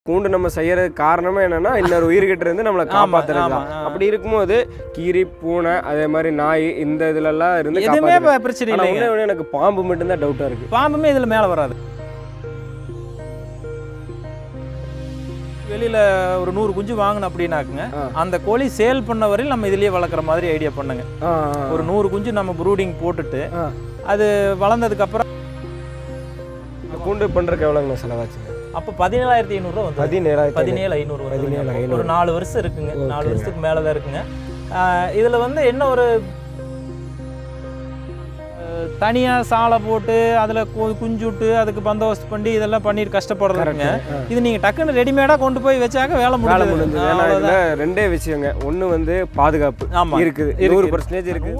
கூண்டு நம்ம செய்யறதுக்கு காரணமே என்னன்னா இன்னொரு உயிர்கிட்ட இருந்து நம்மளை காப்பாத்துறது ஆமா, தான் ஆ. அப்படி இருக்கும்போது கீரி பூனை அதே மாதிரி நாய் இந்த இதுலலாம் இருந்து எதுவுமே காப்பாத்துறது. ப- பிரச்சனை ஆனா இல்லைங்க ஒண்ணே ஒண்ணு எனக்கு பாம்பு மட்டும்தான் டவுட்டா இருக்கு பாம்புமே இதில் மேலே வராது வெளியில் ஒரு நூறு குஞ்சு வாங்கினோம் அப்படின்னாக்குங்க ஆ. அந்த கோழி சேல் பண்ண வரையில் நம்ம இதுலயே வளர்க்குற மாதிரி ஐடியா பண்ணுங்க ஆ, ஒரு நூறு குஞ்சு நம்ம ப்ரூடிங் போட்டுட்டு ஆ. அது வளர்ந்ததுக்கப்புறம் இந்த கூண்டு பண்றதுக்கு எவ்வளோங்கண்ணா செலவாச்சுங்க அப்போ பதினேழாயிரத்தி ஐநூறுரூவா வந்து பதினேழாயிரத்தி பதினேழு ஐநூறு பதினேழு வந்து ஐநூறு. ஒரு நாலு வருஷம் இருக்குங்க நாலு ஓகேங்க. வருஷத்துக்கு மேலே தான் இருக்குங்க இதில் வந்து என்ன ஒரு தனியாக சாலை போட்டு அதில் குஞ்சு விட்டு அதுக்கு பந்தோபஸ்து பண்ணி இதெல்லாம் பண்ணிட்டு கஷ்டப்படுறதுங்க இது நீங்கள் டக்குன்னு ரெடிமேடாக கொண்டு போய் வச்சாக்க வேலை வேலை முடிஞ்சது முடிஞ்சது ஏன்னா இதுல ரெண்டே விஷயங்க ஒண்ணு வந்து பாதுகாப்பு ஆமா. இருக்குது இருக்கு. நூறு பர்சன்டேஜ் இருக்கு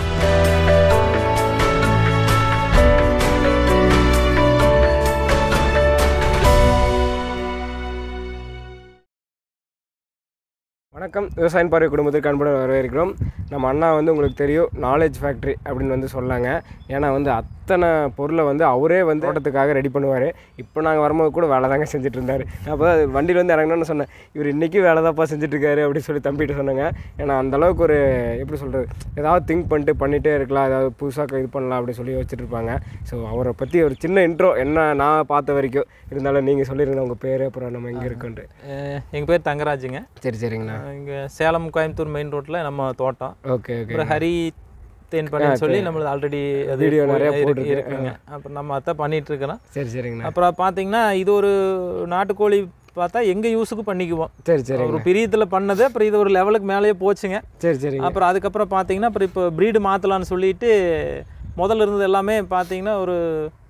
வணக்கம் விவசாயம் பார்வை குடும்பத்திற்கு அன்புடன் வரவேற்கிறோம் நம்ம அண்ணா வந்து உங்களுக்கு தெரியும் நாலேஜ் ஃபேக்ட்ரி அப்படின்னு வந்து சொல்லாங்க ஏன்னா வந்து அத்தனை பொருளை வந்து அவரே வந்து தோட்டத்துக்காக ரெடி பண்ணுவார் இப்போ நாங்கள் வரும்போது கூட வேலை தாங்க செஞ்சுட்டு இருந்தார் அப்போ வண்டியில் வந்து இறங்கணும்னு சொன்னேன் இவர் இன்றைக்கி வேலை தான்ப்பா செஞ்சுட்டு இருக்காரு அப்படின்னு சொல்லி தம்பிட்டு சொன்னாங்க ஏன்னா அந்த அளவுக்கு ஒரு எப்படி சொல்கிறது ஏதாவது திங்க் பண்ணிட்டு பண்ணிகிட்டே இருக்கலாம் ஏதாவது புதுசாக இது பண்ணலாம் அப்படின்னு சொல்லி வச்சுட்டு இருப்பாங்க ஸோ அவரை பற்றி ஒரு சின்ன இன்ட்ரோ என்ன நான் பார்த்த வரைக்கும் இருந்தாலும் நீங்கள் சொல்லியிருந்த உங்கள் பேர் அப்புறம் நம்ம எங்கே இருக்கோன்ட்டு எங்கள் பேர் தங்கராஜுங்க சரி சரிங்கண்ணா இங்கே சேலம் கோயம்புத்தூர் மெயின் ரோட்டில் நம்ம தோட்டம் ஓகே ஓகே அப்புறம் ஹரி தேன் பண்ணி சொல்லி நம்மளது ஆல்ரெடி அது Video நிறைய இருக்கு- போட்டிருக்கு. இருக்குங்க அப்புறம் நம்ம அதான் பண்ணிட்டு இருக்கிறோம் சரி சரிங்கண்ணா அப்புறம் பார்த்தீங்கன்னா இது ஒரு நாட்டுக்கோழி பார்த்தா எங்கள் யூஸுக்கு பண்ணிக்குவோம் சரி சரிங்க ஒரு பிரியத்தில் பண்ணது அப்புறம் இது ஒரு லெவலுக்கு மேலேயே போச்சுங்க சரி சரிங்க அப்புறம் அதுக்கப்புறம் பார்த்தீங்கன்னா அப்புறம் இப்போ ப்ரீடு மாற்றலான்னு சொல்லிட்டு முதல்ல இருந்தது எல்லாமே பார்த்தீங்கன்னா ஒரு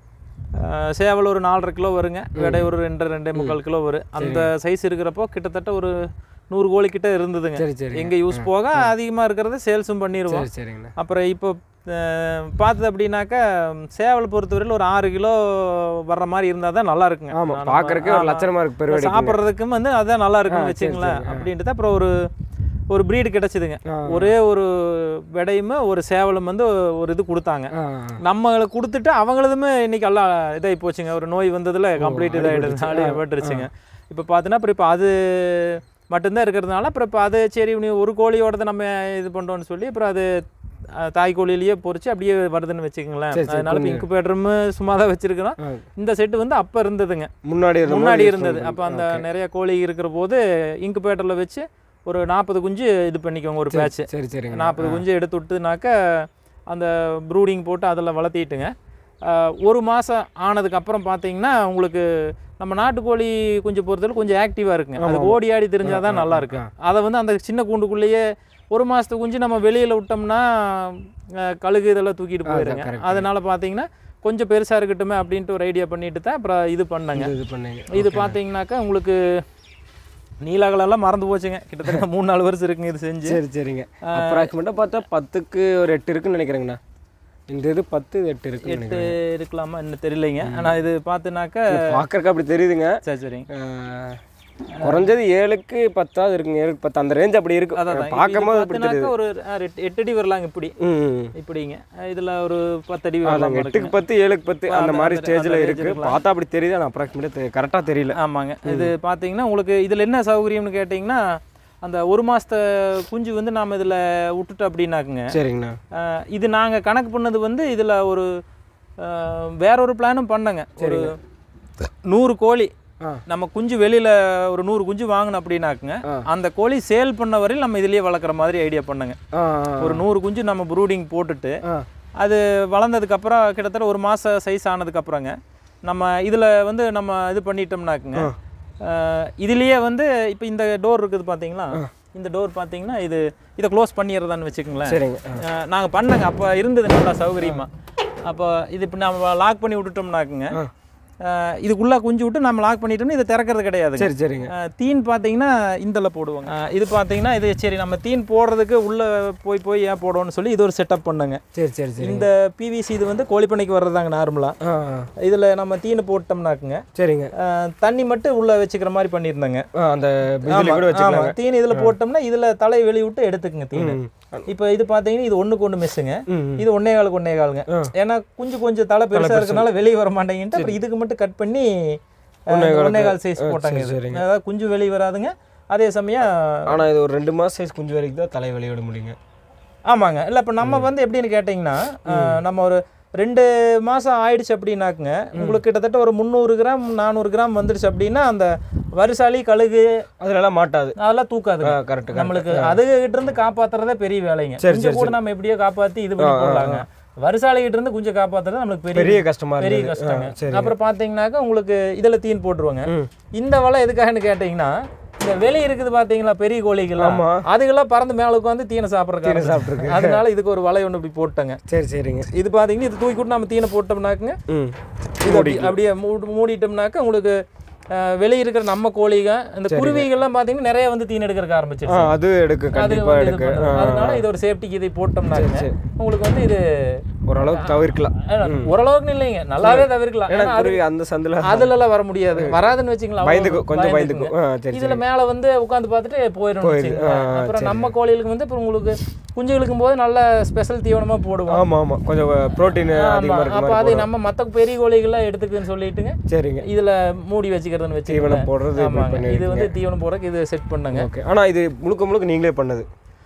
அஹ், சேவல் ஒரு நாலரை கிலோ வருங்க விடை ஒரு ரெண்டு ரெண்டே முக்கால் கிலோ வரும் அந்த சைஸ் இருக்கிறப்போ கிட்டத்தட்ட ஒரு நூறு கோழி கிட்ட இருந்ததுங்க சரி சரி எங்கள் யூஸ் போக அதிகமாக இருக்கிறத சேல்ஸும் பண்ணிடுவோம் சரி சரிங்கண்ணா அப்புறம் இப்போ அஹ், பார்த்தது அப்படின்னாக்கா சேவல் பொறுத்தவரையில் ஒரு ஆறு கிலோ வர்ற மாதிரி இருந்தால் தான் நல்லா இருக்குங்க ஆமாம் நம்ம- பார்க்கறக்கே ஒரு ஆமா. லட்சணமா இருக்கு பெருவடி சாப்பிட்றதுக்கும் வந்து அதான் நல்லா இருக்குன்னு ஆ, சரி, வச்சுங்களேன் சரி, ஆ. அப்படின்ட்டு தான் அப்புறம் ஒரு ஒரு ப்ரீடு கிடச்சிதுங்க ஒரே ஒரு விடையும் ஒரு சேவலும் வந்து ஒரு இது கொடுத்தாங்க நம்மளுக்கு கொடுத்துட்டு அவங்களதுமே இன்னைக்கு எல்லாம் இதாகி போச்சுங்க ஒரு நோய் வந்ததில் கம்ப்ளீட் இதாகிடுது நாலு பட்டுருச்சுங்க இப்போ பார்த்தீங்கன்னா அப்புறம் இப்போ அது மட்டும்தான் இருக்கிறதுனால அப்புறம் இப்போ அது சரி நீ ஒரு கோழியோடத நம்ம இது பண்ணுறோம்னு சொல்லி அப்புறம் அது அஹ், தாய் கோழியிலேயே பொறிச்சு அப்படியே வருதுன்னு வச்சுக்கோங்களேன் சரி, சரி, அதனால இப்போ இன்குபேட்டரும் சும்மா தான் வச்சிருக்கிறோம் இந்த செட்டு வந்து அப்போ இருந்ததுங்க முன்னாடி இருந்த முன்னாடி மாதிரி இருந்தது use அப்போ அந்த பண்ணுறது. நிறைய கோழி இருக்கிற போது இன்குபேட்டரில் வச்சு ஒரு நாற்பது குஞ்சு இது பண்ணிக்கோங்க ஒரு பேட்ச் Okay. சரி சரிங்க நாற்பது குஞ்சு எடுத்து விட்டுனாக்க அந்த ப்ரூடிங் போட்டு அதில் வளர்த்திட்டுங்க ஆஹ், ஒரு மாதம் ஆனதுக்கப்புறம் பார்த்தீங்கன்னா உங்களுக்கு நம்ம நாட்டுக்கோழி குஞ்சு பொறுத்தவரை கொஞ்சம் ஆக்டிவாக இருக்குங்க அது ஓடி ஆடி தெரிஞ்சால் தான் நல்லா இருக்கு அதை வந்து அந்த சின்ன கூண்டுக்குள்ளேயே ஒரு மாதத்து குஞ்சு நம்ம வெளியில் விட்டோம்னா ஆஹ், கழுகு இதெல்லாம் தூக்கிட்டு போயிருங்க correct. அதனால் பார்த்தீங்கன்னா கொஞ்சம் பெருசாக இருக்கட்டுமே அப்படின்ட்டு ஒரு ஐடியா பண்ணிட்டு தான் அப்புறம் இது பண்ணேங்க இந்த இது பண்ணீங்க இது பார்த்தீங்கன்னாக்கா உங்களுக்கு நீலகளெல்லாம் மறந்து போச்சுங்க கிட்டத்தட்ட மூணு நாலு வருஷம் இருக்குங்க இது செஞ்சு சரி சரிங்க அப்ராக்சிமேட்டாக பார்த்தா பத்துக்கு ஒரு எட்டு இருக்குன்னு நினைக்கிறேங்கண்ணா இந்த இது பத்து இது எட்டு இருக்குன்னு எட்டு நினைக்கிறேன் இருக்கலாமா இன்னும் தெரியலைங்க ஆனால் இது பார்த்துனாக்கா பார்க்கறக்கு அப்படி தெரியுதுங்க சரி சரிங்க அஹ், குறைஞ்சது ஏழுக்கு பத்தாவது இருக்குங்க ஏழுக்கு பத்து அந்த ரேஞ்ச் அப்படி இருக்கு அதான் அதான். பார்க்கும்போது இது அப்படி பார்த்தினாக்கா தெரியுது ஒரு ஆ, எட்டு- எட்டு அடி வரலாங்க இப்படி ம் இப்படிங்க இதுல ஒரு பத்து அடி வரலாம் அதாங்க எட்டுக்கு பத்து ஏழுக்கு பத்து அந்த அந்த- மாதிரி அந்த- ஸ்டேஜில் அந்த இருக்கு range பார்த்தா அப்படி தெரியுது ஆனால் அப்ராக்சிமேட்டாக கரெக்டாக தெரியல ஆமாங்க இது பார்த்தீங்கன்னா உங்களுக்கு இதில் என்ன சௌகரியம்னு கேட்டிங்கன்னா அந்த ஒரு மாசத்த குஞ்சு வந்து நாம் இதில் விட்டுட்டோம் அப்படின்னாக்குங்க சரிங்கண்ணா ஆஹ் இது நாங்கள் கணக்கு பண்ணது வந்து இதில் ஒரு ஆஹ் வேற ஒரு பிளானும் பண்ணங்க ஒரு நூறு கோழி ஆ. நம்ம குஞ்சு வெளியில் ஒரு நூறு குஞ்சு வாங்கினோம் அப்படின்னாக்குங்க ஆ. அந்த கோழி சேல் பண்ண வரையில் நம்ம இதுலயே வளர்க்குற மாதிரி ஐடியா பண்ணுங்க ஆ ஒரு நூறு குஞ்சு நம்ம ப்ரூடிங் போட்டுட்டு ஆ அது வளர்ந்ததுக்கப்புறம் கிட்டத்தட்ட ஒரு மாதம் சைஸ் ஆனதுக்கப்புறங்க நம்ம இதில் வந்து நம்ம இது பண்ணிட்டோம்னாக்குங்க ஆஹ் இதுலயே வந்து இப்போ இந்த டோர் இருக்குது பார்த்தீங்களா இந்த டோர் பார்த்தீங்கன்னா இது இதை க்ளோஸ் பண்ணிடுறதான்னு வச்சுக்கோங்களேன் சரிங்க ஆ. நாங்கள் பண்ணங்க அப்போ இருந்தது நல்லா சௌகரியமா அப்போ இது இப்போ நம்ம லாக் பண்ணி விட்டுட்டோம்னாக்குங்க அஹ் இதுக்குள்ளே குஞ்சு விட்டு நம்ம லாக் பண்ணிட்டோம்னா இதை திறக்கிறது கிடையாது சரி சரிங்க தீன் பார்த்தீங்கன்னா இந்தல போடுவாங்க அஹ் இது பார்த்தீங்கன்னா இது சரி நம்ம தீன் போடுறதுக்கு உள்ளே போய் போய் ஏன் போடணும்னு சொல்லி இது ஒரு செட்டப் பண்ணுங்க சரி சரி சரி இந்த பிவிசி இது வந்து கோழிப்பண்ணைக்கு வர்றதாங்க நார்மலாக ஆ ஆ. இதில் நம்ம தீனு போட்டோம்னாக்குங்க சரிங்க அஹ் தண்ணி மட்டும் உள்ளே வச்சுக்கிற மாதிரி பண்ணியிருந்தாங்க ஆ அந்த பிஜிலி கூட வச்சுக்கலாம் ஆமாம் தீன் இதில் போட்டோம்னா இதில் தலை வெளி விட்டு எடுத்துக்குங்க தீன் ம். இப்போ இது பார்த்தீங்கன்னா இது ஒண்ணுக்கு ஒன்று மிஸ்ஸுங்க ம், ம். இது ஒன்னே காலுக்கு ஒன்னே காலுங்க ஏன்னா குஞ்சு கொஞ்சம் தலை பெருசா இருக்கனால வெளியே வர மாட்டேங்கிட்டு அப்புறம் இதுக்கு மட்டும் கட் பண்ணி ஒண்ணே கால் ஒன்னே கால் சைஸ் ஆ, போட்டாங்க சரி, இது சரிங்க. அதாவது குஞ்சு வெளியே வராதுங்க அதே சமயம் ஆனால் இது ஒரு ரெண்டு மாதம் சைஸ் குஞ்சு வரைக்கும் தான் தலை வெளியிட முடியுங்க ஆமாங்க இல்லை இப்போ நம்ம வந்து எப்படின்னு கேட்டிங்கன்னா அஹ், நம்ம ஒரு ரெண்டு மாதம் ஆயிடுச்சு அப்படின்னாக்குங்க உங்களுக்கு கிட்டத்தட்ட ஒரு முந்நூறு கிராம் நானூறு கிராம் வந்துடுச்சு அப்படின்னா அந்த வரிசாலி கழுகு அதுலலாம் மாட்டாது அதெல்லாம் தூக்காது கரெக்ட் நம்மளுக்கு அதுகிட்ட இருந்து காப்பாத்துறதே பெரிய வேலைங்க சரி, கொஞ்சம் கூட நம்ம எப்படியோ காப்பாத்தி இது பண்ணி போடலாங்க வரிசாலை கிட்ட இருந்து கொஞ்சம் காப்பாத்துறது நம்மளுக்கு பெரிய பெரிய கஷ்டமா பெரிய இருந்தது கஷ்டங்க ஆ, சரி அப்புறம் பாத்தீங்கன்னாக்கா உங்களுக்கு இதுல தீன் போட்டுருவாங்க ம். இந்த வலை எதுக்காகன்னு கேட்டீங்கன்னா இந்த வெளி இருக்குது பாத்தீங்களா பெரிய கோழிகள் ஆமா. அதுக்கெல்லாம் பறந்து மேல உட்காந்து தீனை தீனை சாப்பிட்றதுக்கு சாப்பிட்ருக்கு அதனால இதுக்கு ஒரு வலை ஒன்று இப்படி போட்டங்க சரி சரிங்க இது பாத்தீங்கன்னா இது தூக்கி விட்டு நம்ம தீனை போட்டோம்னாக்குங்க ம் இது அப்படி- அப்படியே மூடி- மூடிட்டோம்னாக்க உங்களுக்கு அஹ், வெளிய இருக்கிற நம்ம கோழிங்க இந்த குருவிகள்லாம் பாத்தீங்கன்னா நிறைய வந்து தீன் எடுக்கிறதுக்கு ஆ ஆரம்பிச்சிருச்சு அது எடுக்கு அது கண்டிப்பா வந்து இது எடுக்கு பண்ணும். அதனால இது ஒரு சேஃப்டிக்கு இதை போட்டோம்னாக்க சரி. உங்களுக்கு வந்து இது ஓரளவுக்கு தவிர்க்கலாம் அஹ், ஓரளவுக்கு இல்லைங்க நல்லாவே தவிர்க்கலாம் ஏன்னா ஏன்னா அது குருவி அந்த சந்தில் அதுலலாம் வர முடியாது வராதுன்னு வச்சுங்களா பயந்துக்கும் கொஞ்சம் பயந்துக்கும் ஆ சரி இதுல மேல வந்து உட்காந்து பார்த்துட்டு போயிடும் போயிடுது. வச்சுங்களேன். ஆ, அப்புறம் சரி. நம்ம கோழிகளுக்கு வந்து அப்புறம் உங்களுக்கு குஞ்சுகளுக்கும் போது நல்ல ஸ்பெஷல் தீவனமா போடுவோம் ஆமா ஆமா கொஞ்சம் ப்ரோட்டீன் ஆமா அதிகமாக இருக்க அப்ப மாதிரி அது போடும். நம்ம மத்த பெரிய கோழிகள்லாம் எடுத்துக்குன்னு சொல்லிட்டுங்க சரிங்க இதுல மூடி வச்சுக்கிறதுன்னு வச்சுக்கோங்க தீவனம் போடுறது இப்படி ஆமாங்க பண்ணி இது வந்து தீவனம் போடுறதுக்கு இது செட் பண்ணுங்க ஓகே ஆனா இது முழுக்க முழுக்க நீங்களே பண்ணது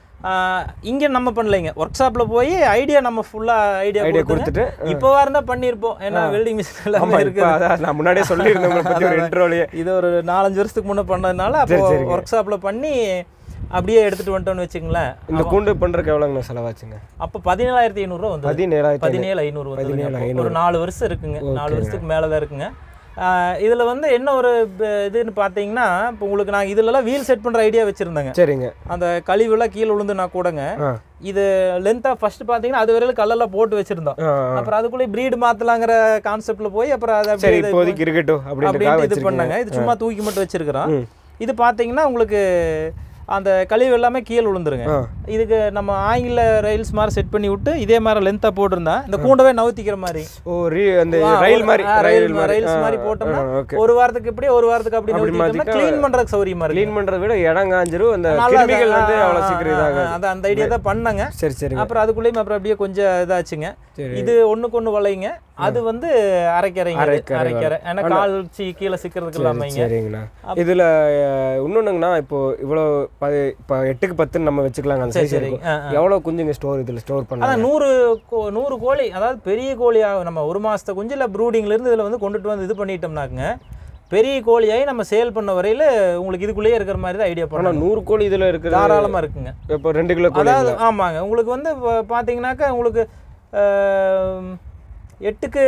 ஆஹ் இங்க நம்ம பண்ணலைங்க ஒர்க் ஷாப்ல போய் ஐடியா நம்ம ஃபுல்லா ஐடியா ஐடியா கொடுத்து கொடுத்துட்டு இப்போவா இருந்தா பண்ணியிருப்போம் ஏன்னா வெல்டிங் மிஷின் ஆமா எல்லாமே இப்போ இருக்கு அதான் நான் முன்னாடியே சொல்லியிருந்தேன் உங்களை பத்தி ஒரு இன்ட்ரோலயே இது ஒரு நாலஞ்சு வருஷத்துக்கு முன்ன பண்ணதுனால அப்போ சரி, சரிங்க. ஒர்க் ஷாப்ல பண்ணி அப்படியே எடுத்துட்டு வந்துட்டோம்னு வச்சுங்களேன் இந்த கூண்டு பண்றதுக்கு எவ்வளோங்கண்ணா செலவாச்சுங்க அப்போ பதினேழாயிரத்தி ஐநூறுரூவா வந்து பதினேழாயிரத்தி பதினேழு ஐநூறு பதினேழு வந்து ஐநூறு. ஒரு நாலு வருஷம் இருக்குங்க நாலு வருஷத்துக்கு மேலே தான் இருக்குங்க ஆஹ் இதுல வந்து என்ன ஒரு ப- இதுன்னு பார்த்தீங்கன்னா இப்போ உங்களுக்கு நான் இதுலலாம் வீல் செட் பண்ற ஐடியா வச்சிருந்தேங்க சரிங்க அந்த கழிவுலாம் கீழே விழுந்துனா கூடங்க ஆ இது லென்த்தாக ஃபர்ஸ்ட் பார்த்தீங்கன்னா அது வரையிலும் கல்லெல்லாம் போட்டு வச்சிருந்தோம் ஆ, ஆ. அப்புறம் அதுக்குள்ளே ப்ரீடு மாத்தலாங்கிற கான்செப்ட்ல போய் அப்புறம் அதை சரி அப்படியே இது இப்போதைக்கு இருக்கட்டும் அப்படின்றதுக்காக அப்படின்ட்டு இது வச்சிருக்கீங்க பண்ணாங்க இது சும்மா தூக்கி மட்டும் வச்சிருக்கிறோம் ம். இது பார்த்தீங்கன்னா உங்களுக்கு அந்த கழிவு எல்லாமே கீழே விழுந்துருங்க ஆ இதுக்கு நம்ம ஆங்கில ரயில்ஸ் மாதிரி செட் பண்ணி விட்டு இதே மாதிரி லென்த்தாக போட்டிருந்தா இந்த கூண்டவே நவுத்திக்கிற மாதிரி ஓ ரீ அந்த ஆ, ரயில் ஒரு- மாதிரி ஆ, ரயில் ரயில் மா- மாதிரி ரயில்ஸ் ஆ, மாதிரி போட்டோம்னா ஆ, ஓகே ஒரு வாரத்துக்கு இப்படி ஒரு வாரத்துக்கு அப்படி அப்படி நவுத்திட்டோம்னா மாத்திட்டா க்ளீன் பண்றதுக்கு சௌரியமா இருக்கு க்ளீன் பண்றதை விட இடம் காஞ்சிரும் அந்த நல்லா கிருமிகள் வந்து ஆ, அவ்வளோ ஆ, சீக்கிரம் ஆ, இதாகாது அது அந்த ஐடியா தான் பண்ணாங்க சரி சரிங்க அப்புறம் அதுக்குள்ளேயும் அப்புறம் அப்படியே கொஞ்சம் இதாச்சுங்க சரி இது ஒண்ணுக்கு ஒண்ணு வளைங்க அது வந்து அரைக்கரைங்க அது. அரைக்கரை அரைக்கரை ஏன்னா கால் சி கீழே சிக்கிறதுக்கு சரி, இல்லாமங்க சரிங்கண்ணா இதுல அஹ், இன்னொன்னுங்கண்ணா இப்போ இவ்வளோ ப இப்போ எட்டுக்கு பத்துன்னு நம்ம வச்சுக்கலாங்க அந்த சரி சைஸ் சரி இருக்கும் ஆ, ஆ. எவ்வளோ குஞ்சுங்க ஸ்டோர் இதுல ஸ்டோர் பண்ணலாம் அதான் நூறு கோ- நூறு கோழி அதாவது பெரிய கோழியாக நம்ம ஒரு மாசத்தை குஞ்சு இல்லை ப்ரூடிங்ல இருந்து இதுல வந்து கொண்டுட்டு வந்து இது பண்ணிட்டோம்னாக்குங்க பெரிய கோழியாகி நம்ம சேல் பண்ண வரையில உங்களுக்கு இதுக்குள்ளேயே இருக்கிற மாதிரி தான் ஐடியா ஆனா பண்ணணும் நூறு கோழி இதுல இருக்குது தாராளமா இருக்குங்க இப்போ ரெண்டு கிலோ கோழி அதாவது ஆமாங்க உங்களுக்கு வந்து இப்போ பார்த்தீங்கன்னாக்கா உங்களுக்கு ஆம், எட்டுக்கு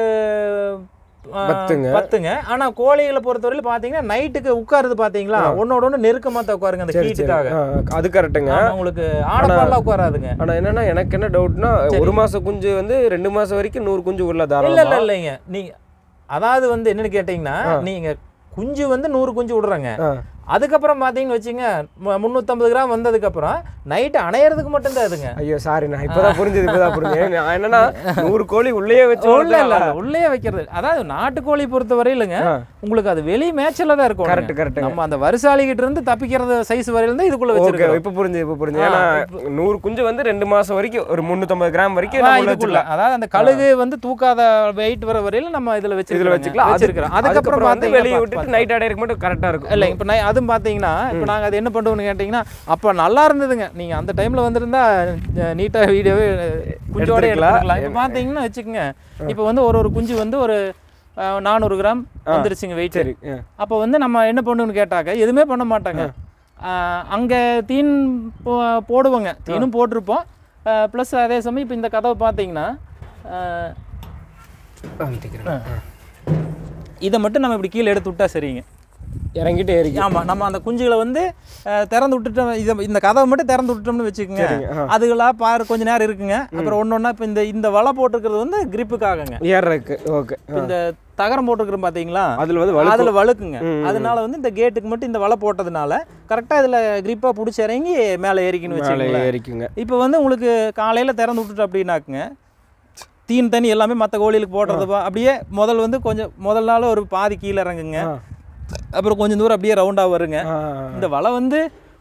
ஆ, பத்துங்க. பத்துங்க ஆனா கோழிகளை பொறுத்தவரையில பார்த்தீங்கன்னா நைட்டுக்கு உட்காருது பார்த்தீங்களா ஒன்னோட ஒன்று நெருக்கமாக தான் உட்காருங்க அந்த சரி சரி ஹீட்டுக்காக ஆ, அது கரெக்டுங்க ஆமா, உங்களுக்கு ஆடப்பாடலாம் உட்காராதுங்க ஆனா என்னன்னா எனக்கு என்ன டவுட்னா ஒரு மாசம் குஞ்சு வந்து ரெண்டு மாசம் வரைக்கும் நூறு குஞ்சு உள்ள இல்ல தாராளமா இல்ல இல்லைங்க நீங்க அதாவது வந்து என்னன்னு கேட்டீங்கன்னா நீங்க குஞ்சு வந்து நூறு குஞ்சு விடுறாங்க ஆ, அதுக்கப்புறம் பார்த்தீங்கன்னு வச்சுங்க மு- முந்நூற்றம்பது கிராம் வந்ததுக்கப்புறம் நைட்டு அணையறதுக்கு மட்டும்தான் அதுங்க ஐயோ சாரி நான் இப்பதான் புரிஞ்சது இப்பதான் புரிஞ்சது நான் என்னன்னா நூறு கோழி உள்ளே வச்சு உள்ள வளர்த்தா- இல்ல இல்ல, உள்ளே வைக்கிறது அதாவது நாட்டுக்கோழி பொறுத்த வரையிலுங்க ஆ. உங்களுக்கு அது வெளி மேய்ச்சல்ல தான் இருக்கும் கரெக்ட் கரெக்ட் நம்ம அந்த வருசாலி கிட்ட இருந்து தப்பிக்கிறது சைஸ் வரையில தான் இதுக்குள்ள ஓகே வச்சிருக்கோம் இப்ப புரிஞ்சு இப்ப புரிஞ்சு ஏன்னா நூறு குஞ்சு வந்து ரெண்டு மாசம் வரைக்கும் ஒரு முந்நூற்றம்பது கிராம் வரைக்கும் ஆ, நம்ம உள்ள இதுக்குள்ள வச்சுக்கலாம் அதாவது அந்த கழுகு வந்து தூக்காத வெயிட் வர வரையில நம்ம இதுல இதுல வச்சிருக்கோம் வச்சுக்கலாம் அது- வச்சிருக்கிறோம் அதுக்கப்புறம் அதுக்கப்புறம் வந்து பார்த்தீங்கன்னா வெளியே விட்டுட்டு நைட் அடையிறக்கு மட்டும் கரெக்டா இருக்கும் இல்லை இப்போ நான் அதுவும் பார்த்தீங்கன்னா இப்போ நாங்கள் அது என்ன பண்ணுவோம்னு கேட்டிங்கன்னா அப்போ நல்லா இருந்ததுங்க நீங்கள் அந்த டைமில் வந்திருந்தா நீட்டாக வீடியோவே குஞ்சோட எடுத்துருக்கலாம். எடுத்துக்கலாம் இப்போ பார்த்தீங்கன்னா வச்சுக்கோங்க இப்போ வந்து ஒரு ஒரு குஞ்சு வந்து ஒரு அஹ், நானூறு கிராம் வந்துருச்சுங்க வெயிட் சரி ஆ. அப்போ வந்து நம்ம என்ன பண்ணுவோம்னு கேட்டாக்க எதுவுமே பண்ண மாட்டாங்க அங்கே தீன் போ- போடுவோங்க தீனும் போட்டிருப்போம் ப்ளஸ் அதே சமயம் இப்போ இந்த கதவை பார்த்தீங்கன்னா அஹ், அமுத்திக்கிறேன். இதை மட்டும் நம்ம இப்படி கீழே எடுத்து விட்டா சரிங்க இறங்கிட்டு ஏறிக்கும் ஆமா நம்ம அந்த குஞ்சுகளை வந்து அஹ், திறந்து விட்டுட்டோம் இதை இந்த கதவை மட்டும் திறந்து விட்டுட்டோம்னு வச்சுக்கோங்க சரிங்க ஆ. அதுகளா பாரு கொஞ்ச நேரம் இருக்குங்க அப்புறம் ஒன்று ஒன்றா இப்போ இந்த இந்த வலை போட்டிருக்கிறது வந்து கிரிப்புக்காகங்க ஏறக்கு ஓகே இந்த தகரம் போட்டிருக்கிறோம் பார்த்தீங்களா அதுல வந்து வலு அதில் வழுக்குங்க ம், அதனால வந்து இந்த கேட்டுக்கு மட்டும் இந்த வலை போட்டதுனால கரெக்டாக இதில் கிரிப்பாக பிடிச்சி இறங்கி மேலே ஏறிக்கின்னு மேலே வச்சுக்கோங்களேன் ஏறிக்குங்க இப்போ வந்து உங்களுக்கு காலையில் திறந்து விட்டுட்டு அப்படின்னாக்குங்க தீன் தண்ணி எல்லாமே மற்ற கோழிகளுக்கு போடுறது பா- அப்படியே முதல் வந்து கொஞ்சம் முதல் நாள் ஒரு பாதி கீழே இறங்குங்க ஆ. அப்புறம் கொஞ்சம் தூரம் அப்படியே ரவுண்டாக வருங்க ஆ, இந்த வலை வந்து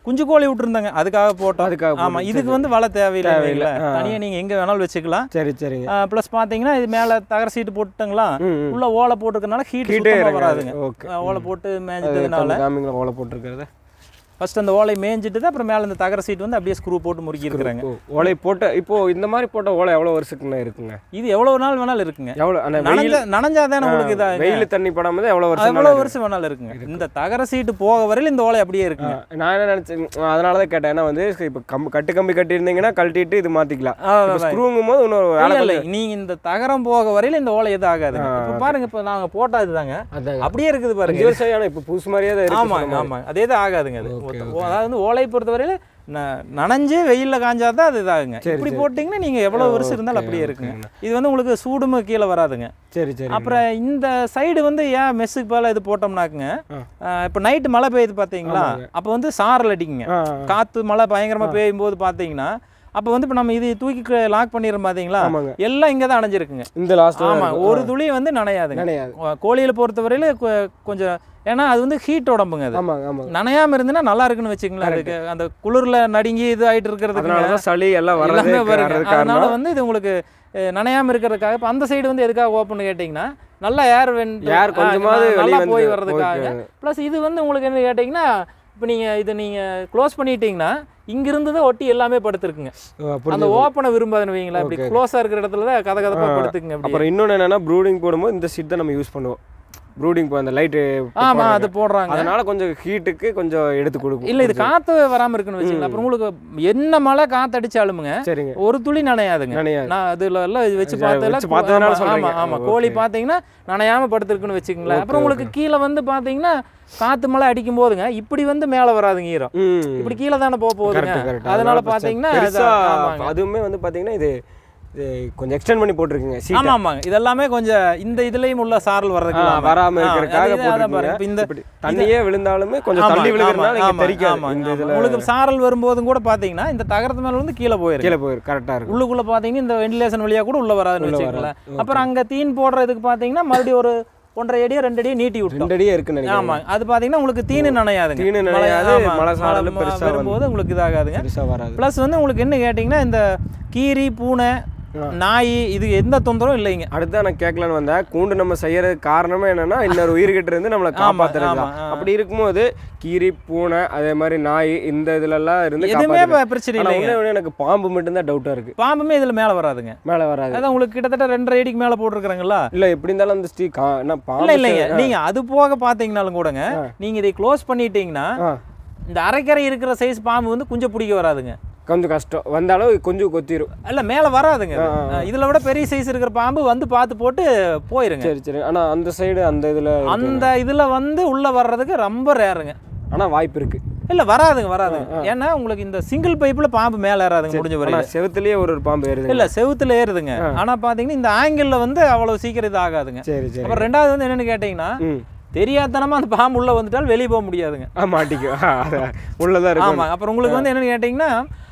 குஞ்சு கோழி விட்டுருந்தாங்க அதுக்காக போட்டோம் அதுக்காக ஆமா போட்டு- இதுக்கு வந்து வலை தேவையில்லை தேவையில்லை. இல்லைங்களா? ஆ. தனியா நீங்க எங்க வேணாலும் வச்சுக்கலாம் சரி சரிங்க ப்ளஸ் பாத்தீங்கன்னா இது மேல தகர சீட்டு போட்டுங்களா ம், ம். உள்ள ஓலை போட்டுருக்கனால ஹீட் ஹீட்டே சுத்தமா இருக்காது வராதுங்க ஓகே ஆ, ஓலை போட்டு மேய்ஞ்சதுனால காமிங்களா ஓலை போட்டிருக்கிறத ஃபர்ஸ்ட் அந்த ஓலை மேய்ஞ்சிட்டு தான் அப்புறம் மேல இந்த தகர சீட் வந்து அப்படியே ஸ்க்ரூ போட்டு முறுக்கி இருக்கிறாங்க ஓ, ஓலை போட்ட இப்போ இந்த மாதிரி போட்ட ஓலை எவ்வளோ வருஷத்துக்குண்ணே இருக்குங்க இது எவ்வளவு நாள் வேணாலும் இருக்குங்க எவ்வளோ அந்த வெயில் நனைஞ்சா நனைஞ்சாதானே உங்களுக்கு இதா வெயில் தண்ணி படாம தான் எவ்வளோ வருஷம் எவ்வளவு வருஷம் வேணாலும் இருக்குங்க இந்த தகர சீட்டு போக வரையில இந்த ஓலை அப்படியே இருக்குங்க நான் என்ன நினச்சேன் அதனால தான் கேட்டேன் ஏன்னா வந்து இப்போ கம்பி கட்டு கம்பி கட்டியிருந்தீங்கன்னா கழட்டிட்டு இது மாற்றிக்கலாம் அதான், ஸ்க்ரூங்கும் போது இன்னொரு வேலை இல்ல, இல்ல நீங்க இந்த தகரம் போக வரையில இந்த ஓலை எதுவும் ஆகாது இப்ப பாருங்க இப்ப நாங்க போட்டா இதுதாங்க அதாங்க அப்படியே இருக்குது அஞ்சு பாருங்க வருஷம் ஆனால் இப்போ புதுசு மாதிரியே தான் இருக்கு ஆமாங்க சொன்ன மாதிரி. ஆமாங்க அதே தான் ஆகாதுங்க அது ஓகே, ஒத்த- அதாவது வந்து ஓலை பொறுத்தவரையில ந- நனைஞ்சு வெயில்ல காஞ்சா தான் அது இதாகுங்க சரி, இப்படி சரி. போட்டிங்கன்னா நீங்க எவ்வளவு வருஷம் இருந்தாலும் ஓகே, அப்படியே இருக்குங்க ஓகேங்கண்ணா. இது வந்து உங்களுக்கு சூடுமு கீழே வராதுங்க சரி சரி அப்புறம் இந்த சைடு வந்து ஏன் மெஸ்ஸுக்கு பதிலா இது போட்டோம்னாக்குங்க ஆ. ஆஹ் இப்ப நைட்டு மழை பெய்யுது பாத்தீங்களா ஆமாங்க. அப்ப வந்து சாரல் அடிக்குங்க ஆ காத்து மழை பயங்கரமா பெய்யும் போது பாத்தீங்கன்னா அப்ப வந்து இப்ப நம்ம இது தூக்கி லாக் பண்ணிடுறோம் பாத்தீங்களா ஆமாங்க எல்லாம் இங்க தான் அடைஞ்சிருக்குங்க இந்த லாஸ்ட் ஆமா ஒரு துளி வந்து நனையாதுங்க நினையாது கோ- கோழியில பொறுத்தவரையில கொ- கொஞ்சம் ஏன்னா அது வந்து ஹீட் உடம்புங்க அது ஆமாங்க ஆமாங்க நனையாம இருந்துன்னா நல்லா இருக்குன்னு வச்சுங்களேன் அதுக்கு அந்த குளிர்ல நடுங்கி இது ஆயிட்டு இருக்கிறதுக்கு அதனால தான் சளி எல்லாம் எல்லாமே வர்றது வருங்க வர்றது அதனால காரணம் வந்து இது உங்களுக்கு அஹ், நனையாம இருக்கிறதுக்காக இப்போ அந்த சைடு வந்து எதுக்காக ஓப்பன் கேட்டிங்கன்னா நல்லா ஏர் வெண்ட் Air கொஞ்சமாவது வெளிய நல்லா வந்து போய் வர்றதுக்காக ஓகே. ப்ளஸ் இது வந்து உங்களுக்கு என்ன கேட்டிங்கன்னா இப்போ நீங்கள் இதை நீங்கள் க்ளோஸ் பண்ணிட்டீங்கன்னா இங்கிருந்து தான் ஒட்டி எல்லாமே படுத்துருக்குங்க ஓ, அந்த புரிஞ்சுது. ஓப்பனை விரும்பாதுன்னு வைங்களா இப்படி Okay. க்ளோஸாக இருக்கிற இடத்துல தான் கதை கதப்பாக படுத்துக்குங்க அப்படி அப்புறம் இன்னொன்று என்னன்னா ப்ரூடிங் போடும்போது இந்த சீட் தான் நம்ம யூஸ் பண்ணுவோம் ப்ரூடிங் அந்த லைட்டு ஆமா அது போடுறாங்க அதனால கொஞ்சம் ஹீட்டுக்கு கொஞ்சம் எடுத்து கொடுக்கும் இல்ல இது காத்து வராம இருக்குன்னு வச்சுக்கலாம் அப்புறம் உங்களுக்கு என்ன மழை காத்து அடிச்சாலுமுங்க சரிங்க ஒரு துளி நனையாதுங்க நினையாது நான் அதுல எல்லாம் இது வச்சு வச்சு பார்த்ததுல பார்த்ததுனால ஆமா, சொல்றீங்க. ஆமா ஆமா ஓகே. கோழி பாத்தீங்கன்னா நனையாம படுத்திருக்குன்னு வச்சுக்கங்களேன் ஓகே, அப்புறம் உங்களுக்கு கீழே வந்து பாத்தீங்கன்னா காத்து மழை அடிக்கும் போதுங்க இப்படி வந்து மேல வராதுங்க ஈரம் ம் இப்படி கீழே தானே போக போகுதுங்க கரெக்ட் கரெக்ட் அதனால பாத்தீங்கன்னா அது- பெருசா ஆமாங்க. அதுவுமே வந்து பாத்தீங்கன்னா இது இது கொஞ்சம் எக்ஸ்டெண்ட் பண்ணி போட்டிருக்கீங்க சீட் ஆமா ஆமாங்க இதெல்லாமே கொஞ்சம் இந்த இதுலயும் உள்ள சாரல் வர்றதுக்கு இல்லாம. வராம ஆ, இருக்கிறதுக்காக அது- அதான் பாருங்க. இப்ப போட்டிருக்கீங்க இந்த இப்படி தண்ணியே விழுந்தாலுமே கொஞ்சம் ஆமா, தள்ளி விழுகிறதுனால ஆமா, இங்க ஆமா, தெரிக்காது ஆமா, இந்த ஆமா. இதுல உங்களுக்கு சாரல் வரும்போதும் கூட பாத்தீங்கன்னா இந்த தகரத்து மேல வந்து கீழே போயிருக்கு கீழே போயிரு கரெக்டா இருக்கும் உள்ளுக்குள்ள பாத்தீங்கன்னா இந்த வென்டிலேஷன் வழியா கூட உள்ள வராதுன்னு உள்ள வச்சுக்கோங்களேன் வராது. அப்புறம் அங்க தீன் போடுறதுக்கு பாத்தீங்கன்னா மறுபடியும் ஒரு ஒன்றரை அடியோ ரெண்டு அடியோ நீட்டி விட்டோம் ரெண்டு அடியே இருக்குன்னு நினைக்கிறேன் ஆமா அது பாத்தீங்கன்னா உங்களுக்கு தீனு நனையாதுங்க தீனு மழை- நனையாது, ஆமா, மழை சாரல் மழை பெருசா வரும்போது உங்களுக்கு இதாகாதுங்க பெருசா வராது ப்ளஸ் வந்து உங்களுக்கு என்ன கேட்டிங்கன்னா இந்த கீரி பூனை ஆ. நாய் இது எந்த தொந்தரவும் இல்லைங்க அடுத்து நான் கேட்கலான்னு வந்தேன் கூண்டு நம்ம செய்யறதுக்கு காரணமே என்னன்னா இன்னொரு உயிர்கிட்ட இருந்து நம்மளை காப்பாத்துறது ஆமா, தான் ஆ. அப்படி இருக்கும்போது கீரி பூனை அதே மாதிரி நாய் இந்த இதுல எல்லாம் இருந்து எதுவுமே காப்பாத்துறது. ப- பிரச்சனை ஆனா இல்லைங்க ஒண்ணே ஒண்ணு எனக்கு பாம்பு மட்டும்தான் டவுட்டா இருக்கு பாம்புமே இதுல மேல வராதுங்க மேல வராது அதான் உங்களுக்கு கிட்டத்தட்ட ரெண்டரை அடிக்கு மேல போட்டிருக்காங்களா இல்ல எப்படி இருந்தாலும் அந்த ஸ்டீ கா என்ன இல்ல பாம்பு இல்லைங்க நீங்க அது போக பாத்தீங்கனாலும் கூடங்க ஆ. நீங்க இதை க்ளோஸ் பண்ணிட்டீங்கன்னா ஆ, இந்த அரைக்கரை இருக்கிற சைஸ் பாம்பு வந்து குஞ்ச பிடிக்க வராதுங்க கொஞ்சம் கஷ்டம் வந்தாலும் கொஞ்சம் கொத்திரும் இல்ல மேல வராதுங்க அது. ஆ, ஆ. இதுல விட பெரிய சைஸ் இருக்கிற பாம்பு வந்து பார்த்து போட்டு போயிருங்க சரி சரி ஆனா அந்த சைடு அந்த இதுல இருக்கு. அந்த இதுல வந்து உள்ள வர்றதுக்கு ரொம்ப ரேருங்க ஆனா வாய்ப்பு இருக்கு இல்ல வராதுங்க வராதுங்க ஏன்னா உங்களுக்கு இந்த சிங்கிள் பைப்ல பாம்பு மேல ஏறாதுங்க முடிஞ்ச ஆனா வரைக்கும் செவுத்துலயே ஒரு ஒரு பாம்பு ஏறுது இல்ல செவுத்துல ஏறுதுங்க ஆனா பாத்தீங்கன்னா இந்த ஆங்கிள் வந்து அவ்வளவு சீக்கிரம் இது ஆகாதுங்க சரி சரி அப்புறம் ரெண்டாவது வந்து என்னன்னு கேட்டீங்கன்னா ம் தெரியாதனமா அந்த பாம்பு உள்ள வந்துட்டால் வெளியே போக முடியாதுங்க ஆ மாட்டிக்கும் அதான். உள்ளதான் இருக்கும் ஆமா அப்புறம் உங்களுக்கு வந்து என்னன்னு கேட்டிங்கன்னா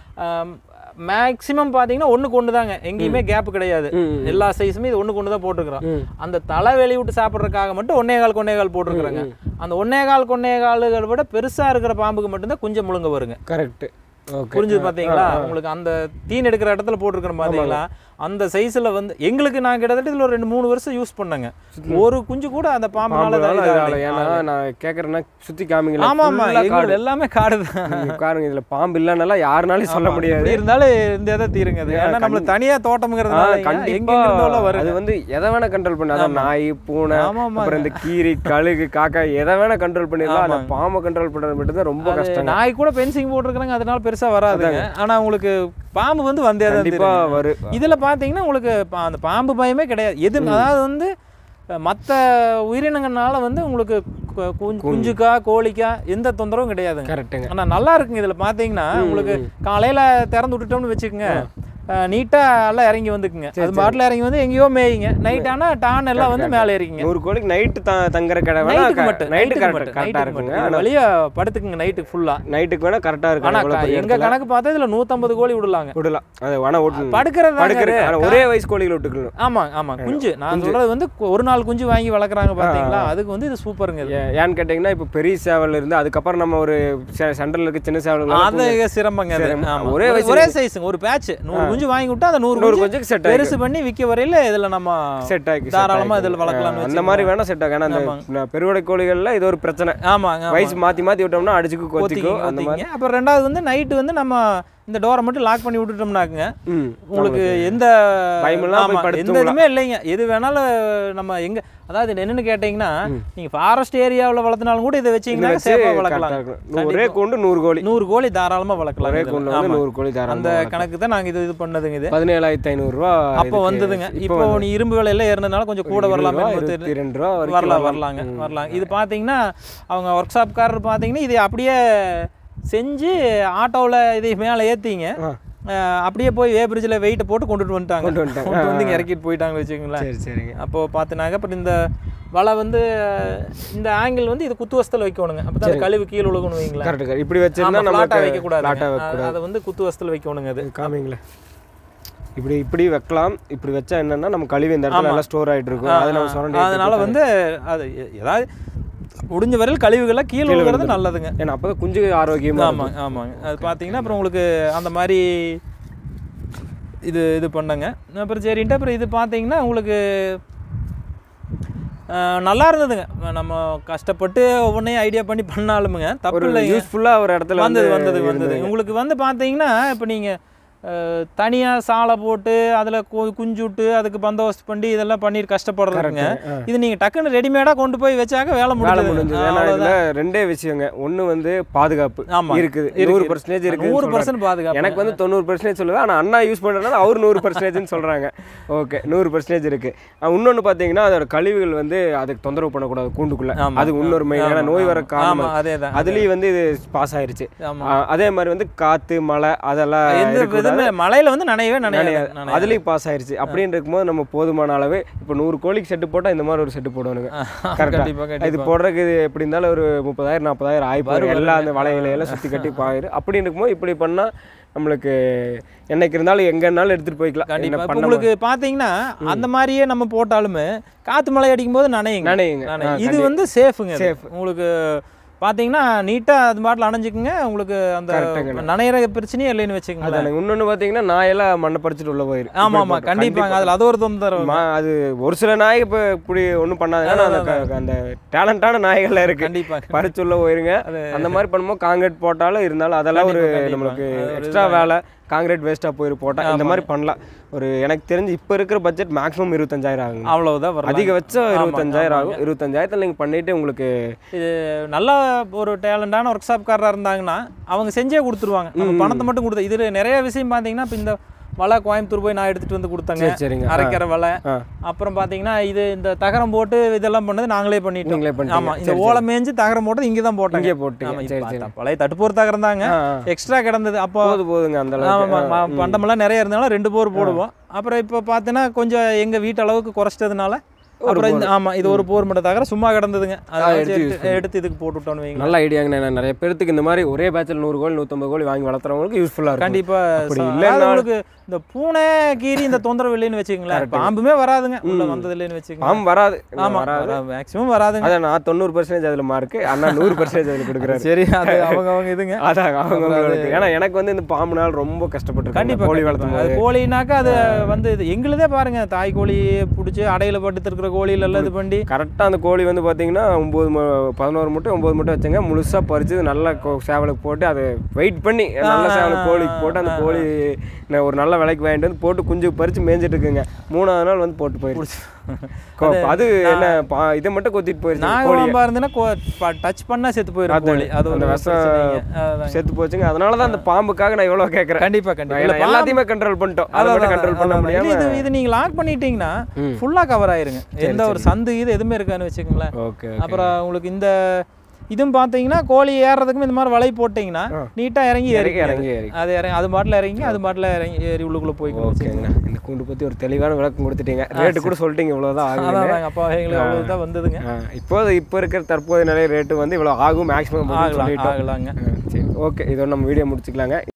மேக்ஸிமம் பார்த்தீங்கன்னா ஒண்ணுக்கு ஒன்று தாங்க எங்கேயுமே கேப் கிடையாது ம், ம். எல்லா சைஸுமே இது ஒண்ணுக்கு ஒன்று தான் போட்டுருக்குறோம் ம். அந்த தலை வெளி விட்டு சாப்பிட்றதுக்காக மட்டும் ஒன்னே கால் கொன்னே கால் போட்டிருக்கிறாங்க அந்த ஒன்னே கால் கொன்னே காலுகளை விட பெருசா இருக்கிற பாம்புக்கு மட்டும்தான் குஞ்சம் முழுங்க வருங்க கரெக்ட் ஓகே புரிஞ்சுது பாத்தீங்களா உங்களுக்கு அந்த தீன் எடுக்கிற இடத்துல போட்டிருக்கிறோம் பாத்தீங்களா அந்த சைஸ்ல வந்து எங்களுக்கு நான் கிட்டத்தட்ட இதுல ஒரு ரெண்டு மூணு வருஷம் யூஸ் பண்ணேங்க ஒரு குஞ்சு கூட அந்த பாம்புனால பாம்புனால இதாகலைங்க. இதாகல. ஏன்னா நான் கேட்குறேன்னா சுற்றி காமிங்களா ஆமா ஆமா full ஆ எங்களுக்கு காடு எல்லாமே காடு தான் இங்க பாருங்க இதுல பாம்பு இல்லைன்னால யாருனாலும் சொல்ல முடியாது எப்படி இருந்தாலும் இந்த இதை தீருங்க அது ஏன்னா நம்மள தனியா ஆ, தோட்டம்ங்கிறதுனால எங்க கண்டிப்பா இருந்தோம்ல அது வருது வந்து எதை வேணா கண்ட்ரோல் பண்ணு அதான் நாய் பூனை ஆமா ஆமா அப்புறம் இந்த கீரி கழுகு காக்கா எதை வேணா கண்ட்ரோல் பண்ணிடலாம் அந்த பாம்பை கண்ட்ரோல் பண்றது மட்டும் தான் ரொம்ப கஷ்டம் நாய் கூட பென்சிங் போட்டிருக்கிறாங்க அதனால பெருசா வராதுங்க ஆனா உங்களுக்கு பாம்பு வந்து வந்தே தான் கண்டிப்பா தெரியும். வரும் இதுல பாத்தீங்கன்னா உங்களுக்கு பா- அந்த பாம்பு பயமே கிடையாது எது அதாவது வந்து மற்ற உயிரினங்கள்னால வந்து உங்களுக்கு கு- குஞ்சு- குஞ்சுக்கா கோழிக்கா எந்த தொந்தரவும் கிடையாதுங்க கரெக்டுங்க ஆனா நல்லா இருக்குங்க இதுல பாத்தீங்கன்னா உங்களுக்கு காலையில திறந்து விட்டுட்டோம்னு வச்சுக்கோங்க நீட்டாக எல்லாம் இறங்கி வந்துக்குங்க அது பாட்டில் இறங்கி வந்து எங்கேயோ மேயுங்க நைட் ஆனால் டான் எல்லாம் வந்து மேலே ஏறிக்குங்க நூறு கோழிக்கு நைட்டு த தங்குற கடை வேணா நைட்டுக்கு மட்டும் நைட்டு நைட்டுக்கு கரெக்டாக மட்டும் கரெக்டாக நைட்டுக்கு இருக்குங்க மட்டும் வழியா படுத்துக்குங்க நைட்டுக்கு ஃபுல்லாக நைட்டுக்கு வேணா கரெக்டாக இருக்கும் ஆனால் இவ்வளோ பெரிய எங்க இடத்துல. கணக்கு பார்த்தா இதுல நூற்றம்பது கோழி விடலாங்க விடலாம் அது வேணா விட்டு படுக்கிறது படுக்கிற ஆனா ஒரே வயசு கோழிகள் விட்டுக்கணும் ஆமா ஆமா குஞ்சு நான் சொல்றது வந்து கு- ஒரு நாள் குஞ்சு வாங்கி வளர்க்குறாங்க பாத்தீங்களா அதுக்கு வந்து இது சூப்பருங்க இது ஏ- ஏன்னு கேட்டிங்கன்னா இப்போ பெரிய சேவல் இருந்து அதுக்கப்புறம் நம்ம ஒரு சென்டரில் இருக்க சின்ன சேவல் அது சிரமங்க அது சிரமம். ஆமா. ஒரே ஒரே வயசு ஒரே சைஸுங்க ஒரு பேட்ச் நூறு குஞ்சு வாங்கி விட்டா அந்த நூறு நூறு குஞ்சு கொஞ்சம் செட் பெருசு பண்ணி விற்க வரையில இதுல நம்ம செட் ஆகி தாராளமா இதுல வளர்க்கலாம்னு அந்த மாதிரி வேணா செட் ஆகும் ஏன்னா அந்த ந- பெருவடை கோழிகள்ல இது ஒரு பிரச்சனை ஆமாங்க வயசு மாத்தி மாத்தி விட்டோம்னா அடிச்சுக்கு கொத்திக்கும் அந்த மாதிரி ஒத்திக்கிங்க அப்புறம் ரெண்டாவது வந்து நைட்டு வந்து நம்ம இந்த டோரை மட்டும் லாக் பண்ணி விட்டுட்டோம்னாக்குங்க ம் உங்களுக்கு எந்த பயமெல்லாம் போய் ஆமா, படுத்து எந்த இதுவுமே இல்லைங்க எது வேணாலும் நம்ம எங்க அதாவது என்னன்னு கேட்டீங்கன்னா நீங்க ஃபாரஸ்ட் ஏரியாவுல வளர்த்தினாலும் கூட இதை வச்சீங்கன்னா வச்சு சேஃபா correct ஆ வளர்க்கலாம் இருக்கும். ஒரே கூண்டு நூறு கோழி நூறு கோழி தாராளமா வளர்க்கலாம் ஒரே இதுல. கூண்டு வந்து ஆமா. நூறு கோழி அந்த தாராளமாக கணக்கு தான் நாங்க இது இது பண்ணதுங்க இது பதினேழாயிரத்தி ஐநூறுரூவா அப்போ வந்ததுங்க இப்போ நீ இரும்பு விலையில ஏறினதுனால கொஞ்சம் கூட வரலாமே நமக்கு தெரியுது. இருபத்தி ரெண்டு ரூபா வரைக்கும் வரலாம் வரலாங்க வரலாம் இது பார்த்தீங்கன்னா அவங்க ஒர்க் ஷாப்காரர் பார்த்தீங்கன்னா இது அப்படியே செஞ்சு ஆட்டோவில் இதை மேலே ஏற்றிங்க ஆ. அப்படியே போய் வே பிரிட்ஜில் வெயிட்டை போட்டு கொண்டுட்டு வந்துட்டாங்க கொண்டு வந்துட்டாங்க. கொண்டு வந்து இங்க இறக்கிட்டு போயிட்டாங்க வச்சுக்கோங்களேன் சரி சரிங்க அப்போ பார்த்தினாக்க அப்புறம் இந்த வலை வந்து இந்த ஆங்கிள் வந்து இது குத்துவஸ்தில் வைக்கணுங்க அப்போ தான் கழிவு கீழே விழுகணும் வைங்களேன் கரெக்ட் கரெக்ட் இப்படி வச்சிருந்தா ஃப்ளாட்டாக நமக்கு வைக்கக்கூடாது flat ஆ வைக்கக்கூடாது அதை வந்து குத்துவஸ்தில் வைக்கணுங்க அது காமிங்களேன் இப்படி இப்படி வைக்கலாம் இப்படி வச்சா என்னன்னா நம்ம கழிவு இந்த இடத்துல நல்லா ஸ்டோர் ஆயிட்டு இருக்கும் அது நம்ம சுரண்டி அதனால வந்து அது எ- ஏதாவது முடிஞ்ச வரையில் கழிவுகள்லாம் கீழே விழுகிறது நல்லதுங்க ஏன்னா அப்பதான் குஞ்சு ஆரோக்கியமா இருக்கும். ஆமாங்க ஆமாங்க அது பார்த்தீங்கன்னா அப்புறம் உங்களுக்கு அந்த மாதிரி இது இது பண்ணங்க அப்புறம் சரின்ட்டு அப்புறம் இது பார்த்தீங்கன்னா உங்களுக்கு அஹ், நல்லா இருந்ததுங்க நம்ம கஷ்டப்பட்டு ஒவ்வொன்றையும் ஐடியா பண்ணி பண்ணாலுமுங்க தப்பு ஒரு இல்லைங்க யூஸ்ஃபுல்லா ஒரு இடத்துல வந்தது வந்து வந்தது வந்தது உங்களுக்கு வந்து பார்த்தீங்கன்னா இப்போ நீங்கள் தனியாக சாலை போட்டு அதில் குஞ்சு விட்டு அதுக்கு பந்தோபஸ்து பண்ணி இதெல்லாம் பண்ணி கஷ்டப்படுறதுங்க ஆ. இது நீங்கள் டக்குன்னு ரெடிமேடாக கொண்டு போய் வச்சாக்க வேலை வேலை முடிஞ்சது முடிஞ்சது ஏன்னா இதுல ரெண்டே விஷயங்க ஒண்ணு வந்து பாதுகாப்பு ஆமா. இருக்குது இருக்குது. நூறு பர்சன்டேஜ் இருக்கு நூறு பர்சன்ட் பாதுகாப்பு எனக்கு வந்து தொண்ணூறு பர்சன்டேஜ் சொல்லுவேன் ஆனா அண்ணா யூஸ் பண்றதுனால அவர் நூறு பர்சன்டேஜ்னு சொல்றாங்க ஓகே நூறு பர்சன்டேஜ் இருக்கு அஹ் இன்னொன்னு பாத்தீங்கன்னா அதோட கழிவுகள் வந்து அதுக்கு தொந்தரவு பண்ணக்கூடாது கூண்டுக்குள்ள ஆமா. அது இன்னொரு மெயின் ஏன்னா நோய் வர காரணம் ஆமாம் அதே தான் அதுலயும் வந்து இது பாஸ் ஆயிருச்சு ஆமா. அஹ் அதே மாதிரி வந்து காத்து மழை அதெல்லாம் எந்த இருக்கக்கூடாது. இதுவுமே மழையில வந்து நனையவே நனையாது நனையாது. அதுலயும் பாஸ் ஆயிருச்சு அப்படின்னு இருக்கும்போது நம்ம போதுமான அளவு இப்போ நூறு கோழிக்கு செட்டு போட்டா இந்த மாதிரி ஒரு செட்டு போடணுங்க கரெக்டா கண்டிப்பா இது கண்டிப்பா போடுறதுக்கு இது எப்படி இருந்தாலும் ஒரு முப்பதாயிரம் நாற்பதாயிரம் ஆகி போயிடும் எல்லாம் அந்த வலைகளை எல்லாம் சுற்றி கட்டி பாயிரு அப்படி இருக்கும்போது இப்படி பண்ணால் நம்மளுக்கு என்னைக்கு இருந்தாலும் எங்கன்னாலும் எடுத்துகிட்டு போய்க்கலாம் கண்டிப்பா என்ன இப்போ பண்ண உங்களுக்கு பாத்தீங்கன்னா அந்த மாதிரியே நம்ம போட்டாலுமே காத்து மழை அடிக்கும் போது நனையுங்க நினைங்க நனையும். இது வந்து சேஃபுங்க சேஃப் உங்களுக்கு பாத்தீங்கன்னா நீட்டா அது பாட்டில் அணைஞ்சுக்குங்க உங்களுக்கு அந்த Correct-ங்க. நனையிற பிரச்சனையே இல்லைன்னு வச்சுக்கோங்களேன் அதானே இன்னொன்று பார்த்தீங்கன்னா நாயெல்லாம் மண்ணை பறிச்சுட்டு உள்ள போயிரு ஆமா ஆமா கண்டிப்பாங்க அதுல அது ஒரு தொந்தரவு மா- அது ஒரு சில நாய் இப்போ இப்படி ஒன்றும் பண்ணாதுங்க ஆனா அந்த க- அந்த டேலண்டான நாய்கள்லாம் இருக்கு கண்டிப்பா பறிச்சு உள்ள போயிருங்க அந்த மாதிரி பண்ணும்போது காங்கிரீட் போட்டாலும் இருந்தாலும் அதெல்லாம் ஒரு கண்டிப்பா, கண்டிப்பா. நம்மளுக்கு அது ஒரு எக்ஸ்ட்ரா வேலை காங்கிரீட் வேஸ்ட்டாக போயிரு போட்டா இந்த மாதிரி பண்ணலாம் ஒரு எனக்கு தெரிஞ்சு இப்போ இருக்கிற பட்ஜெட் மேக்ஸிமம் இருபத்தஞ்சாயிரம் ஆகுங்க அவ்வளவுதான் வரும் அதிகபட்சம் இருபத்தஞ்சாயிரம் ஆகும் இருபத்தஞ்சாயிரத்தில் நீங்கள் பண்ணிட்டு உங்களுக்கு இது நல்ல ஒரு டேலண்டான ஒர்க் ஷாப்காரராக இருந்தாங்கன்னா அவங்க செஞ்சே கொடுத்துருவாங்க நம்ம பணத்தை மட்டும் கொடுத்து இதில் நிறைய விஷயம் பார்த்தீங்கன்னா இப்போ இந்த வலை கோயம்புத்தூர் போய் நான் எடுத்துட்டு வந்து கொடுத்தேங்க சரி சரிங்க அரைக்கிற வலை ஆ அப்புறம் பார்த்தீங்கன்னா இது இந்த தகரம் போட்டு இதெல்லாம் பண்ணது நாங்களே பண்ணிட்டோம் நீங்களே பண்ணிட்டீங்க. ஆமா இந்த ஓலை மேய்ஞ்சு தகரம் போட்டது இங்கே தான் போட்டாங்க இங்கே போட்டீங்க ஆமா, சரி இப்ப சரி அந்த பழைய தட்டுப்போர் தகரம் தாங்க ஆ, ஆ. எக்ஸ்ட்ரா கிடந்தது அப்போ போது போதுங்க அந்த ஆமா, அளவுக்கு ஆமா, பண்டமெல்லாம் நிறைய இருந்தாலும் ரெண்டு போர் போடுவோம் அப்புறம் இப்போ பார்த்தீங்கன்னா கொஞ்சம் எங்க வீட்டு அளவுக்கு குறைச்சதுனால அப்புறம் இந்த ஆமா இது ஒரு போர் மட்டும் தகரம் சும்மா கிடந்ததுங்க அதை எடுத்து வச்சு எடுத்து எடுத்து இதுக்கு போட்டு விட்டோம்னு வைங்க நல்ல ஐடியாங்க நான் நிறைய பேர்த்துக்கு இந்த மாதிரி ஒரே பேட்சில் நூறு கோழி நூற்றம்பது கோழி வாங்கி வளர்த்துறவங்களுக்கு யூஸ்ஃபுல்லாக இருக்கும் கண்டிப்பா அப்படி ச- இல்லைன்னா- அதாவது உங்களுக்கு இந்த பூனை கீரி இந்த தொந்தரவு இல்லைன்னு வச்சுக்கங்களேன் பாம்புமே வராதுங்க உள்ள வந்தது இல்லைன்னு வச்சுக்கோங்க பாம்பு வராது ஆமா வராது மேக்ஸிமம் வராதுங்க அதான் நான் தொண்ணூறு பர்சன்டேஜ் அதில் மார்க்கு அண்ணா நூறு பர்சன்டேஜ் அதில் கொடுக்குறாரு சரி அது அவங்க அவங்க இதுங்க அதான் அவங்க அவங்களுக்கு ஏன்னா எனக்கு வந்து இந்த பாம்புனால ரொம்ப கஷ்டப்பட்டு கண்டிப்பா கோழி கண்டிப்பா. வளர்த்தும் அது போது கோழினாக்கா அது வந்து இது எங்களுதே பாருங்க தாய் கோழி பிடிச்சி அடையில படுத்து இருக்கிற கோழியில எல்லாம் இது பண்ணி கரெக்டாக அந்த கோழி வந்து பார்த்தீங்கன்னா ஒம்பது பதினோரு முட்டை ஒம்பது முட்டை வச்சுங்க முழுசாக பறித்து நல்லா கோ- சேவலுக்கு போட்டு அதை வெயிட் பண்ணி நல்ல சேவலுக்கு கோழிக்கு போட்டு அந்த கோழி நான் ஒரு நல்ல விலைக்கு வாங்கிட்டு வந்து போட்டு குஞ்சு பறித்து மேய்ஞ்சிட்டு இருக்குங்க மூணாவது நாள் வந்து போட்டு போயிடுச்சு கோ- அது என்ன பா- இதை மட்டும் கொத்திட்டு போயிடுச்சு கோழி நாகபாம்பா இருந்துன்னா டச் பண்ணா செத்து போயிடும் அதான். கோழி அது ஒரு அந்த விஷம் பிரச்சனைங்க. அதுதாங்க. செத்து போச்சுங்க அதனால தான் அந்த பாம்புக்காக நான் இவ்வளோ கேட்குறேன் கண்டிப்பா கண்டிப்பா இல்ல, பாம்பு- எல்லாத்தையுமே கண்ட்ரோல் பண்ணிட்டோம் அதை அதான், மட்டும் அதான், கண்ட்ரோல் பண்ண அதான். முடியாம இல்ல, இது இது நீங்க லாக் பண்ணிட்டீங்கன்னா ஃபுல்லா கவர் ஆயிருங்க எந்த ஒரு சந்து இது எதுவுமே இருக்கான்னு வச்சுக்கோங்களேன் ஓகே அப்புறம் உங்களுக்கு இந்த இதுவும் பார்த்தீங்கன்னா கோழி ஏறுறதுக்கும் இந்த மாதிரி வலை போட்டிங்கன்னா ஆ. நீட்டாக இறங்கி இறங்கி ஏறி இறங்கி இறங்கி அது இறங்கி அது பாட்டில் இறங்கி அது பாட்டில் இறங்கி ஏறி உள்ளுக்குள்ளே போய்க்கணும் ஓகேங்கண்ணா இந்த கூண்டு பற்றி ஒரு தெளிவான விளக்கம் கொடுத்துட்டீங்க ரேட்டு கூட சொல்லிட்டீங்க இவ்வளோதான் ஆகும் அதான் அப்போ எங்களுக்கு அவ்வளோ தான் வந்ததுங்க இப்போ இப்போ இருக்கிற தற்போதைய நிலை ரேட்டு வந்து இவ்வளோ ஆகும் மேக்ஸிமம் ஆகலாம் சொல்லிட்டோம் ஆகலாங்க ஆ, சரி ஓகே இதோட நம்ம வீடியோ முடிச்சுக்கலாங்க